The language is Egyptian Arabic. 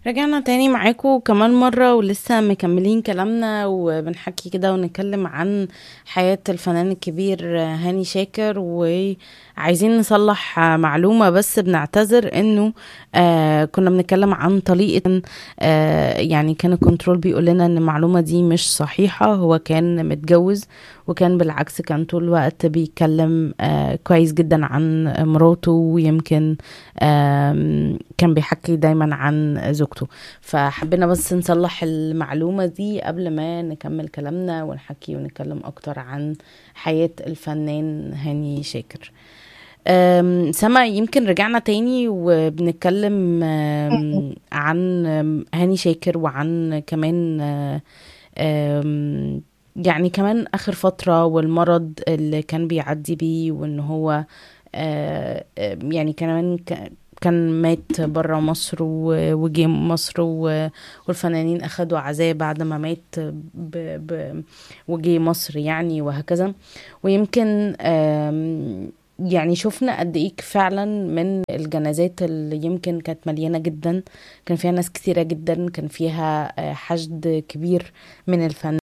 رجعنا تاني معاكم كمان مرة ولسه مكملين كلامنا وبنحكي كده ونتكلم عن حياة الفنان الكبير هاني شاكر وعايزين نصلح معلومة بس بنعتذر انه آه كنا بنتكلم عن طليقة آه يعني كان الكنترول بيقول لنا ان المعلومة دي مش صحيحة هو كان متجوز وكان بالعكس كان طول الوقت بيتكلم آه كويس جدا عن مراته ويمكن آم، كان بيحكي دايما عن زوجته فحبينا بس نصلح المعلومة دي قبل ما نكمل كلامنا ونحكي ونتكلم أكتر عن حياة الفنان هاني شاكر أم، سما يمكن رجعنا تاني وبنتكلم أم، عن أم، هاني شاكر وعن كمان أه، أم، يعني كمان آخر فترة والمرض اللي كان بيعدي بيه وإن هو أه، أه، يعني كمان ك- كان مات برا مصر و- وجه مصر و- والفنانين أخدوا عزاء بعد ما مات ب ب وجه مصر يعني وهكذا ويمكن آم، يعني شفنا قد ايه فعلا من الجنازات اللي يمكن كانت مليانة جدا كان فيها ناس كتيرة جدا كان فيها آه، حشد كبير من الفن